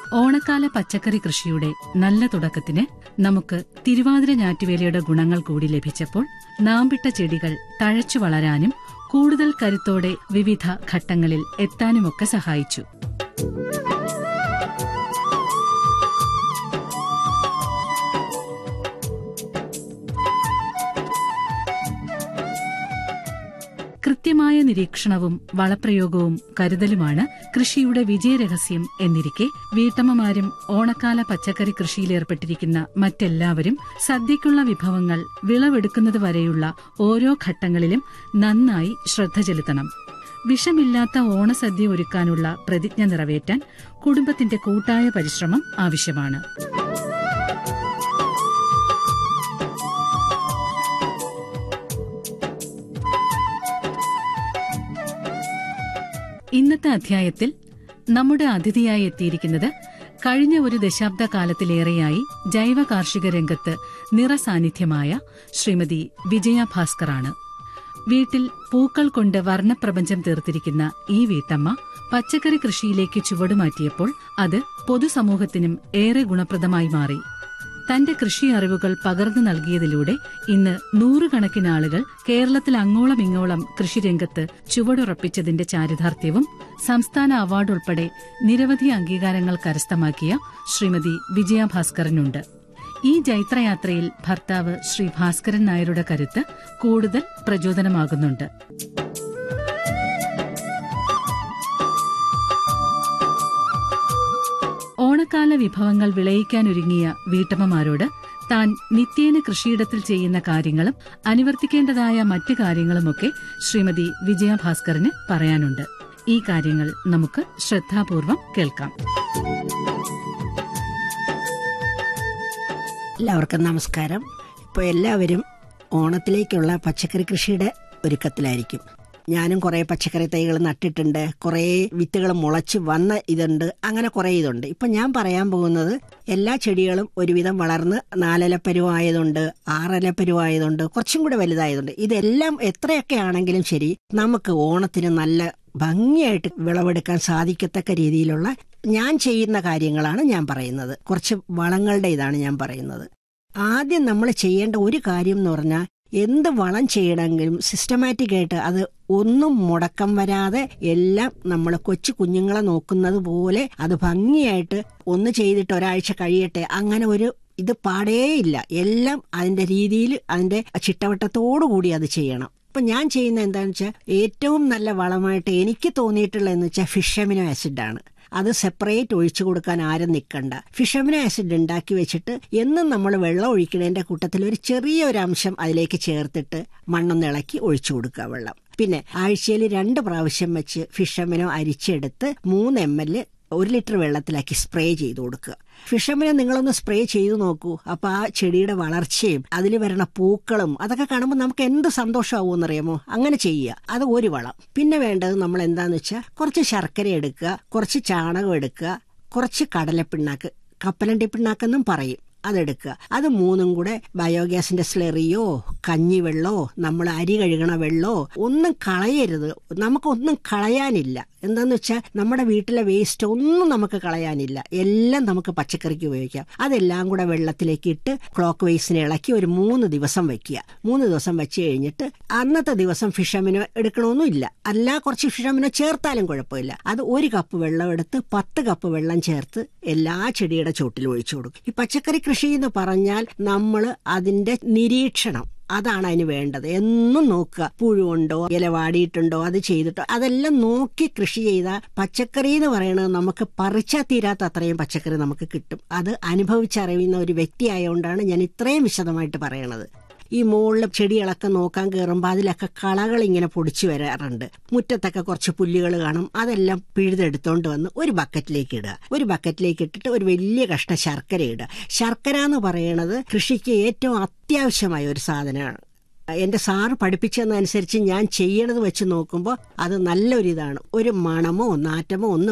ഓണക്കാല പച്ചക്കറി കൃഷിയുടെ നല്ല തുടക്കത്തിന് നമുക്ക് തിരുവാതിര ഞാറ്റുവേലയുടെ ഗുണങ്ങൾ കൂടി ലഭിച്ചപ്പോൾ നാമ്പിട്ട ചെടികൾ തഴച്ചു വളരാനും കൂടുതൽ കരുത്തോടെ വിവിധ ഘട്ടങ്ങളിൽ എത്താനുമൊക്കെ സഹായിച്ചു കൃത്യമായ നിരീക്ഷണവും വളപ്രയോഗവും കരുതലുമാണ് കൃഷിയുടെ വിജയരഹസ്യം എന്നിരിക്കെ വീട്ടമ്മമാരും ഓണക്കാല പച്ചക്കറി കൃഷിയിലേർപ്പെട്ടിരിക്കുന്ന മറ്റെല്ലാവരും സദ്യയ്ക്കുള്ള വിഭവങ്ങൾ വിളവെടുക്കുന്നത് വരെയുള്ള ഓരോ ഘട്ടങ്ങളിലും നന്നായി ശ്രദ്ധ ചെലുത്തണം വിഷമില്ലാത്ത ഓണസദ്യ ഒരുക്കാനുള്ള പ്രതിജ്ഞ നിറവേറ്റാൻ കുടുംബത്തിന്റെ കൂട്ടായ പരിശ്രമം ആവശ്യമാണ് ഇന്നത്തെ അധ്യായത്തിൽ നമ്മുടെ അതിഥിയായി എത്തിയിരിക്കുന്നത് കഴിഞ്ഞ ഒരു ദശാബ്ദ കാലത്തിലേറെയായി ജൈവ കാർഷിക രംഗത്ത് നിറസാന്നിധ്യമായ ശ്രീമതി വിജയ ഭാസ്കറാണ് വീട്ടിൽ പൂക്കൾ കൊണ്ട് വർണ്ണപ്രപഞ്ചം തീർത്തിരിക്കുന്ന ഈ വീട്ടമ്മ പച്ചക്കറി കൃഷിയിലേക്ക് ചുവടുമാറ്റിയപ്പോൾ അത് പൊതുസമൂഹത്തിനും ഏറെ ഗുണപ്രദമായി മാറി തന്റെ കൃഷി അറിവുകൾ പകർന്നു നൽകിയതിലൂടെ ഇന്ന് നൂറുകണക്കിന് ആളുകൾ കേരളത്തിൽ അങ്ങോളം ഇങ്ങോളം കൃഷിരംഗത്ത് ചുവടുറപ്പിച്ചതിന്റെ ചാരിതാർത്ഥ്യവും സംസ്ഥാന അവാർഡ് ഉൾപ്പെടെ നിരവധി അംഗീകാരങ്ങൾ കരസ്ഥമാക്കിയ ശ്രീമതി വിജയ ഭാസ്കരനുണ്ട് ഈ ജൈത്രയാത്രയിൽ ഭർത്താവ് ശ്രീ ഭാസ്കരൻ നായരുടെ കരുത്ത് കൂടുതൽ പ്രചോദനമാകുന്നുണ്ട് ഓണക്കാല വിഭവങ്ങൾ വിളയിക്കാനൊരുങ്ങിയ വീട്ടമ്മമാരോട് താൻ നിത്യേന കൃഷിയിടത്തിൽ ചെയ്യുന്ന കാര്യങ്ങളും അനുവർത്തിക്കേണ്ടതായ മറ്റു കാര്യങ്ങളുമൊക്കെ ശ്രീമതി വിജയ ഭാസ്കറിന് പറയാനുണ്ട് ഈ കാര്യങ്ങൾ നമുക്ക് ശ്രദ്ധാപൂർവം കേൾക്കാം എല്ലാവർക്കും നമസ്കാരം ഇപ്പോൾ എല്ലാവരും ഓണത്തിലേക്കുള്ള പച്ചക്കറി കൃഷിയുടെ ഒരുക്കത്തിലായിരിക്കും ഞാനും കുറേ പച്ചക്കറി തൈകൾ നട്ടിട്ടുണ്ട് കുറേ വിത്തുകൾ മുളച്ച് വന്ന ഇതുണ്ട് അങ്ങനെ കുറേ ഇതുണ്ട് ഇപ്പം ഞാൻ പറയാൻ പോകുന്നത് എല്ലാ ചെടികളും ഒരുവിധം വളർന്ന് നാലല പരുവായതുണ്ട് ആറല പരുവായതുണ്ട് കുറച്ചും കൂടെ വലുതായതുണ്ട് ഇതെല്ലാം എത്രയൊക്കെ ആണെങ്കിലും ശരി നമുക്ക് ഓണത്തിന് നല്ല ഭംഗിയായിട്ട് വിളവെടുക്കാൻ സാധിക്കത്തക്ക രീതിയിലുള്ള ഞാൻ ചെയ്യുന്ന കാര്യങ്ങളാണ് ഞാൻ പറയുന്നത് കുറച്ച് വളങ്ങളുടെ ഇതാണ് ഞാൻ പറയുന്നത് ആദ്യം നമ്മൾ ചെയ്യേണ്ട ഒരു കാര്യം എന്ന് പറഞ്ഞാൽ എന്ത് വളം ചെയ്യണമെങ്കിലും സിസ്റ്റമാറ്റിക് ആയിട്ട് അത് ഒന്നും മുടക്കം വരാതെ എല്ലാം നമ്മൾ കൊച്ചു കുഞ്ഞുങ്ങളെ നോക്കുന്നത് പോലെ അത് ഭംഗിയായിട്ട് ഒന്ന് ചെയ്തിട്ട് ഒരാഴ്ച കഴിയട്ടെ അങ്ങനെ ഒരു ഇത് പാടേയില്ല എല്ലാം അതിന്റെ രീതിയിൽ അതിന്റെ ചിട്ടവട്ടത്തോടു കൂടി അത് ചെയ്യണം ഇപ്പൊ ഞാൻ ചെയ്യുന്ന എന്താണെന്ന് വെച്ചാൽ ഏറ്റവും നല്ല വളമായിട്ട് എനിക്ക് തോന്നിയിട്ടുള്ളതെന്ന് വെച്ചാൽ ഫിഷമിനോ ആസിഡ് ആണ് അത് സെപ്പറേറ്റ് ഒഴിച്ചു കൊടുക്കാൻ ആരും നിൽക്കണ്ട ഫിഷമിനോ ആസിഡ് ഉണ്ടാക്കി വെച്ചിട്ട് എന്നും നമ്മൾ വെള്ളം ഒഴിക്കുന്നതിന്റെ കൂട്ടത്തിൽ ഒരു ചെറിയ ഒരു അംശം അതിലേക്ക് ചേർത്തിട്ട് മണ്ണൊന്ന് ഇളക്കി ഒഴിച്ചു കൊടുക്കുക വെള്ളം പിന്നെ ആഴ്ചയിൽ രണ്ട് പ്രാവശ്യം വെച്ച് ഫിഷമിനോ അരിച്ചെടുത്ത് മൂന്ന് എം എൽ ഒരു ലിറ്റർ വെള്ളത്തിലാക്കി സ്പ്രേ ചെയ്ത് കൊടുക്കുക ഫിഷമിനെ നിങ്ങളൊന്ന് സ്പ്രേ ചെയ്തു നോക്കൂ അപ്പൊ ആ ചെടിയുടെ വളർച്ചയും അതിൽ വരുന്ന പൂക്കളും അതൊക്കെ കാണുമ്പോൾ നമുക്ക് എന്ത് സന്തോഷമാവും അറിയാമോ അങ്ങനെ ചെയ്യുക അത് ഒരു വളം പിന്നെ വേണ്ടത് നമ്മൾ എന്താന്ന് വെച്ചാൽ കുറച്ച് ശർക്കര എടുക്കുക കുറച്ച് ചാണകം എടുക്കുക കുറച്ച് കടലപ്പിണ്ണാക്ക് കപ്പലണ്ടി പിണ്ണാക്കെന്നും പറയും അതെടുക്കുക അത് മൂന്നും കൂടെ ബയോഗ്യാസിന്റെ സ്ലെറിയോ കഞ്ഞിവെള്ളോ നമ്മൾ അരി കഴുകണ വെള്ളോ ഒന്നും കളയരുത് നമുക്കൊന്നും കളയാനില്ല എന്താന്ന് വെച്ചാൽ നമ്മുടെ വീട്ടിലെ വേസ്റ്റ് ഒന്നും നമുക്ക് കളയാനില്ല എല്ലാം നമുക്ക് പച്ചക്കറിക്ക് ഉപയോഗിക്കാം അതെല്ലാം കൂടെ വെള്ളത്തിലേക്ക് ഇട്ട് ക്ലോക്ക് വൈസിനെ ഇളക്കി ഒരു മൂന്ന് ദിവസം വെക്കുക മൂന്ന് ദിവസം വെച്ച് കഴിഞ്ഞിട്ട് അന്നത്തെ ദിവസം ഫിഷമിനോ എടുക്കണമെന്നില്ല അല്ല കുറച്ച് ഫിഷമിനോ ചേർത്താലും കുഴപ്പമില്ല അത് ഒരു കപ്പ് വെള്ളം എടുത്ത് പത്ത് കപ്പ് വെള്ളം ചേർത്ത് എല്ലാ ചെടിയുടെ ചോട്ടിൽ ഒഴിച്ചു കൊടുക്കും ഈ പച്ചക്കറി കൃഷി എന്ന് പറഞ്ഞാൽ നമ്മൾ അതിന്റെ നിരീക്ഷണം അതാണ് അതിന് വേണ്ടത് എന്നും നോക്കുക പുഴുണ്ടോ ഇല വാടിയിട്ടുണ്ടോ അത് ചെയ്തിട്ടോ അതെല്ലാം നോക്കി കൃഷി ചെയ്താൽ പച്ചക്കറി എന്ന് പറയുന്നത് നമുക്ക് പറിച്ചാൽ തീരാത്ത അത്രയും പച്ചക്കറി നമുക്ക് കിട്ടും അത് അനുഭവിച്ചറിയുന്ന ഒരു വ്യക്തി ആയതുകൊണ്ടാണ് ഞാൻ ഇത്രയും വിശദമായിട്ട് പറയണത് ഈ മുകളിൽ ചെടികളൊക്കെ നോക്കാൻ കയറുമ്പോൾ അതിലൊക്കെ കളകൾ ഇങ്ങനെ പൊടിച്ചു വരാറുണ്ട് മുറ്റത്തൊക്കെ കുറച്ച് പുല്ലുകൾ കാണും അതെല്ലാം പിഴുതെടുത്തോണ്ട് വന്ന് ഒരു ബക്കറ്റിലേക്ക് ഇടുക ഒരു ബക്കറ്റിലേക്ക് ഇട്ടിട്ട് ഒരു വലിയ കഷ്ണം ശർക്കര ഇടുക ശർക്കര എന്ന് പറയുന്നത് കൃഷിക്ക് ഏറ്റവും അത്യാവശ്യമായ ഒരു സാധനമാണ് എന്റെ സാറ് പഠിപ്പിച്ചതനുസരിച്ച് ഞാൻ ചെയ്യണത് വെച്ച് നോക്കുമ്പോൾ അത് നല്ലൊരിതാണ് ഒരു മണമോ നാറ്റമോ ഒന്നും